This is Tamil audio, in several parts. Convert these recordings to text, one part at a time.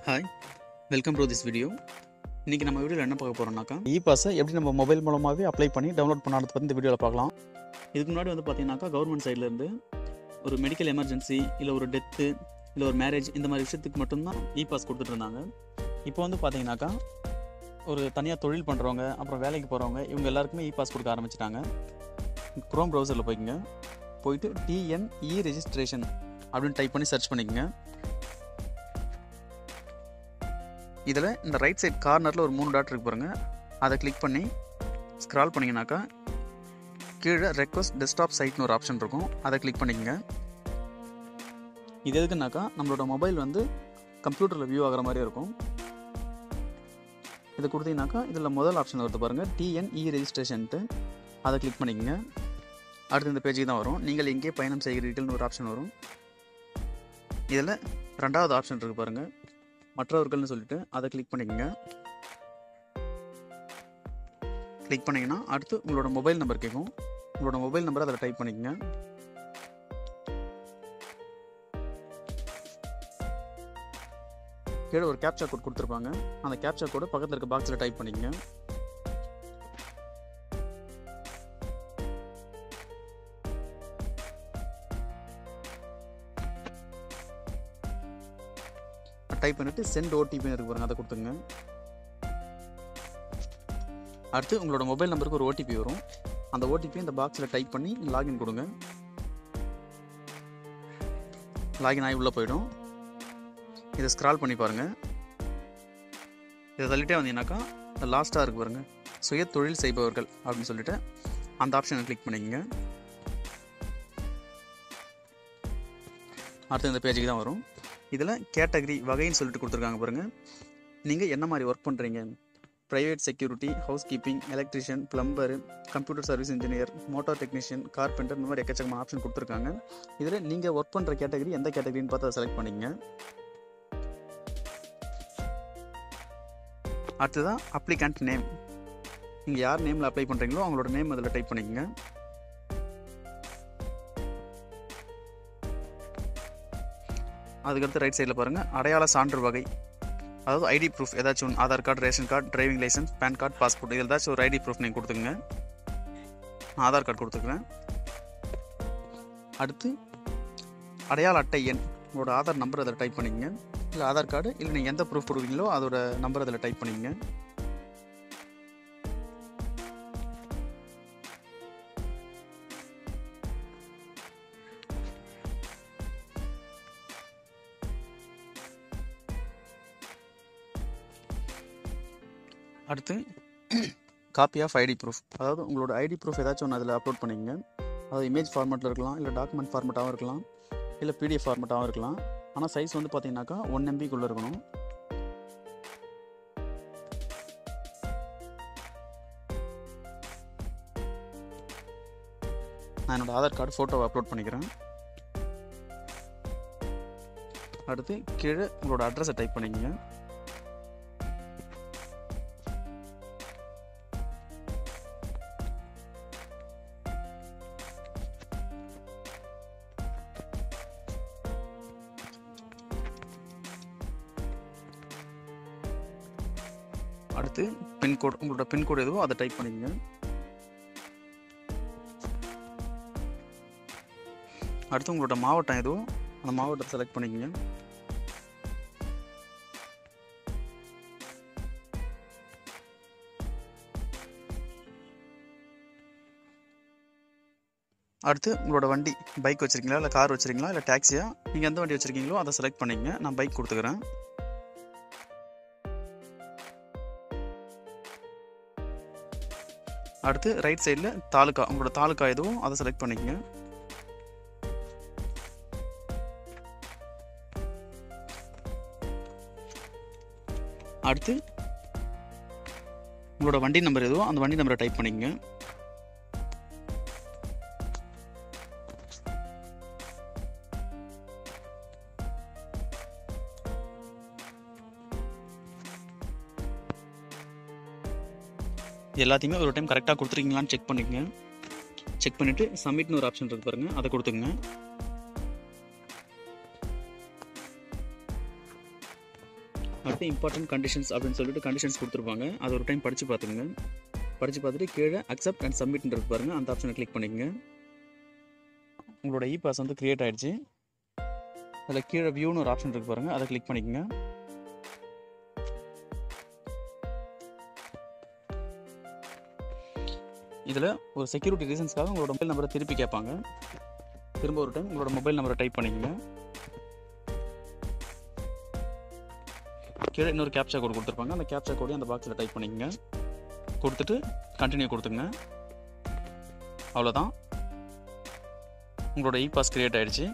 hi welcome to this video இன்றைக்கி நம்ம வீடியோவில் என்ன பார்க்க போகிறோம்னாக்கா இ பாஸை எப்படி நம்ம மொபைல் மூலமாகவே அப்ளை பண்ணி டவுன்லோட் பண்ணாத பற்றி இந்த வீடியோவில் பார்க்கலாம் இதுக்கு முன்னாடி வந்து பார்த்தீங்கன்னாக்கா கவர்மெண்ட் சைட்லேருந்து ஒரு மெடிக்கல் எமர்ஜென்சி இல்லை ஒரு டெத்து இல்லை ஒரு மேரேஜ் இந்த மாதிரி விஷயத்துக்கு மட்டும்தான் இ பாஸ் கொடுத்துட்டு இருந்தாங்க இப்போ வந்து பார்த்தீங்கன்னாக்கா ஒரு தனியாக தொழில் பண்ணுறவங்க அப்புறம் வேலைக்கு போகிறவங்க இவங்க எல்லாருக்குமே இ பாஸ் கொடுக்க ஆரம்பிச்சிட்டாங்க குரோம் ப்ரௌசரில் போய்க்குங்க போயிட்டு டிஎன்இ ரெஜிஸ்ட்ரேஷன் அப்படின்னு டைப் பண்ணி சர்ச் பண்ணிக்கங்க இதில் இந்த ரைட் சைட் கார்னரில் ஒரு மூணு டாட் இருக்கு பாருங்க அதை கிளிக் பண்ணி ஸ்க்ரால் பண்ணிங்கனாக்கா கீழே ரெக்வஸ்ட் டெஸ்க்டாப் சைட்னு ஒரு ஆப்ஷன் இருக்கும் அதை கிளிக் பண்ணிக்கங்க இது எதுக்குனாக்கா நம்மளோட மொபைல் வந்து கம்ப்யூட்டரில் வியூ ஆகிற மாதிரி இருக்கும் இதை கொடுத்தீங்கன்னாக்கா இதில் முதல் ஆப்ஷன் வருது பாருங்கள் டிஎன்இ ரெஜிஸ்ட்ரேஷன்ட்டு அதை கிளிக் பண்ணிக்கங்க அடுத்து இந்த பேஜுக்கு தான் வரும் நீங்கள் எங்கே பயணம் செய்கிறீர்கள்னு ஒரு ஆப்ஷன் வரும் இதில் ரெண்டாவது ஆப்ஷன் இருக்குது பாருங்கள் மற்றவர்கள்னு சொல்லிட்டு அதை கிளிக் பண்ணிக்கங்க கிளிக் பண்ணிங்கன்னா அடுத்து உங்களோட மொபைல் நம்பர் கேட்கும் உங்களோட மொபைல் நம்பர் அதில் டைப் பண்ணிக்கங்க கீழே ஒரு கேப்சா கோட் கொடுத்துருப்பாங்க அந்த கேப்சா கோடு பக்கத்தில் இருக்க பாக்ஸில் டைப் பண்ணிக்கங்க டைப் பண்ணிட்டு சென்ட் ஓடிபின்னு இருக்கு பாருங்க அதை கொடுத்துங்க அடுத்து உங்களோட மொபைல் நம்பருக்கு ஒரு ஓடிபி வரும் அந்த ஓடிபி இந்த பாக்ஸில் டைப் பண்ணி லாகின் கொடுங்க லாகின் ஆகி உள்ளே போயிடும் இதை ஸ்க்ரால் பண்ணி பாருங்கள் இதை தள்ளிட்டே வந்தீங்கன்னாக்கா லாஸ்ட்டாக இருக்கு பாருங்க சுய தொழில் செய்பவர்கள் அப்படின்னு சொல்லிட்டு அந்த ஆப்ஷனை கிளிக் பண்ணிக்கங்க அடுத்து இந்த பேஜுக்கு தான் வரும் இதில் கேட்டகரி வகைன்னு சொல்லிட்டு கொடுத்துருக்காங்க பாருங்கள் நீங்கள் என்ன மாதிரி ஒர்க் பண்ணுறீங்க private security house keeping electrician plumber computer service engineer motor technician carpenter இந்த மாதிரி எக்கச்சக்கமான ஆப்ஷன் கொடுத்துருக்காங்க இதில் நீங்கள் ஒர்க் பண்ணுற கேட்டகரி எந்த கேட்டகரின்னு பார்த்து அதை செலக்ட் பண்ணிங்க அடுத்ததான் அப்ளிகண்ட் நேம் நீங்கள் யார் நேமில் அப்ளை பண்ணுறீங்களோ அவங்களோட நேம் அதில் டைப் பண்ணிக்கங்க அதுக்கடுத்து ரைட் சைடில் பாருங்கள் அடையாள சான்று வகை அதாவது ஐடி ப்ரூஃப் ஏதாச்சும் ஒன்று Aadhaar card ration card driving licence PAN card passport இதில் ஏதாச்சும் ஒரு ஐடி ப்ரூஃப் நீங்கள் கொடுத்துங்க நான் ஆதார் கார்டு கொடுத்துருக்குறேன் அடுத்து அடையாள அட்டை எண் உங்களோட ஆதார் நம்பர் அதில் டைப் பண்ணிக்கங்க இல்லை ஆதார் கார்டு இல்லை நீங்கள் எந்த ப்ரூஃப் கொடுக்குறீங்களோ அதோட நம்பர் அதில் டைப் பண்ணிக்கங்க அடுத்து காப்பி ஆஃப் ஐடி ப்ரூஃப் அதாவது உங்களோட ஐடி ப்ரூஃப் ஏதாச்சும் ஒன்று அதில் அப்லோட் பண்ணிக்கங்க அதாவது இமேஜ் ஃபார்மேட்டில் இருக்கலாம் இல்லை டாக்குமெண்ட் ஃபார்மேட்டாகவும் இருக்கலாம் இல்லை பிடிஎஃப் ஃபார்மேட்டாகவும் இருக்கலாம் ஆனால் சைஸ் வந்து பார்த்தீங்கன்னாக்கா ஒன் எம்பிக்குள்ளே இருக்கணும் நான் என்னோடய ஆதார் கார்டு ஃபோட்டோவை அப்லோட் பண்ணிக்கிறேன் அடுத்து கீழே உங்களோட அட்ரஸை டைப் பண்ணிக்கங்க அடுத்து பின்கோடு உங்களோட பின்கோடு எதுவோ அதை டைப் பண்ணிக்கங்க அடுத்து உங்களோட மாவட்டம் எதுவோ அந்த மாவட்டத்தை செலக்ட் பண்ணிக்கங்க அடுத்து உங்களோட வண்டி பைக் வச்சுருக்கீங்களா இல்லை கார் வச்சுருக்கீங்களா இல்லை டாக்ஸியா நீங்கள் எந்த வண்டி வச்சுருக்கீங்களோ அதை செலக்ட் பண்ணிக்கங்க நான் பைக் கொடுத்துக்கிறேன் அடுத்து ரைட் சைடில் தாலுக்கா உங்களோட தாலுக்கா எதுவும் அதை செலக்ட் பண்ணிக்கங்க அடுத்து உங்களோட வண்டி நம்பர் எதுவோ அந்த வண்டி நம்பரை டைப் பண்ணிக்கங்க எல்லாத்தையுமே ஒரு டைம் கரெக்டாக கொடுத்துருக்கீங்களான்னு செக் பண்ணிக்கங்க செக் பண்ணிவிட்டு சப்மிட்னு ஒரு ஆப்ஷன் இருக்கு பாருங்கள் அதை கொடுத்துங்க அடுத்து இம்பார்ட்டன்ட் கண்டிஷன்ஸ் அப்படின்னு சொல்லிட்டு கண்டிஷன்ஸ் கொடுத்துருப்பாங்க அதை ஒரு டைம் படித்து பார்த்துங்க படித்து பார்த்துட்டு கீழே அக்செப்ட் அண்ட் சப்மிட்ன்றது பாருங்கள் அந்த ஆப்ஷனை கிளிக் பண்ணிக்கங்க உங்களோட இ பாஸ் வந்து க்ரியேட் ஆகிடுச்சு அதில் கீழே வியூன்னு ஒரு ஆப்ஷன் இருக்குது பாருங்கள் அதை கிளிக் பண்ணிக்கங்க இதில் ஒரு செக்யூரிட்டி ரீசன்ஸ்க்காக உங்களோட மொபைல் நம்பரை திருப்பி கேட்பாங்க திரும்ப ஒரு டைம் உங்களோட மொபைல் நம்பரை டைப் பண்ணிக்கங்க கீழே இன்னொரு கேப்சா கோடு கொடுத்துருப்பாங்க அந்த கேப்சா கோடையும் அந்த பாக்ஸில் டைப் பண்ணிக்கங்க கொடுத்துட்டு கண்டினியூ கொடுத்துங்க அவ்வளோதான் உங்களோட இ பாஸ் க்ரியேட் ஆகிடுச்சு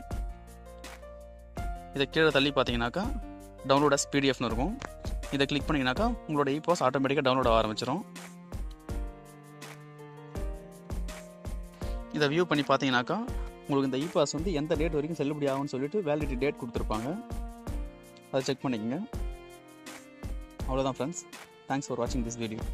இதை கீழே தள்ளி பார்த்தீங்கன்னாக்கா டவுன்லோட் அஸ் பிடிஎஃப்னு இருக்கும் இதை கிளிக் பண்ணிங்கனாக்கா உங்களோட இ பாஸ் ஆட்டோமேட்டிக்காக டவுன்லோட் ஆக ஆரம்பிச்சிடும் இதை வியூ பண்ணி பார்த்தீங்கன்னாக்கா உங்களுக்கு இந்த இ பாஸ் வந்து எந்த டேட் வரைக்கும் செல்லுபடி ஆகும்னு சொல்லிட்டு வேலிடிட்டி டேட் கொடுத்துருப்பாங்க அதை செக் பண்ணிக்கங்க அவ்வளோதான் ஃப்ரெண்ட்ஸ் தேங்க்ஸ் ஃபார் வாட்சிங் திஸ் வீடியோ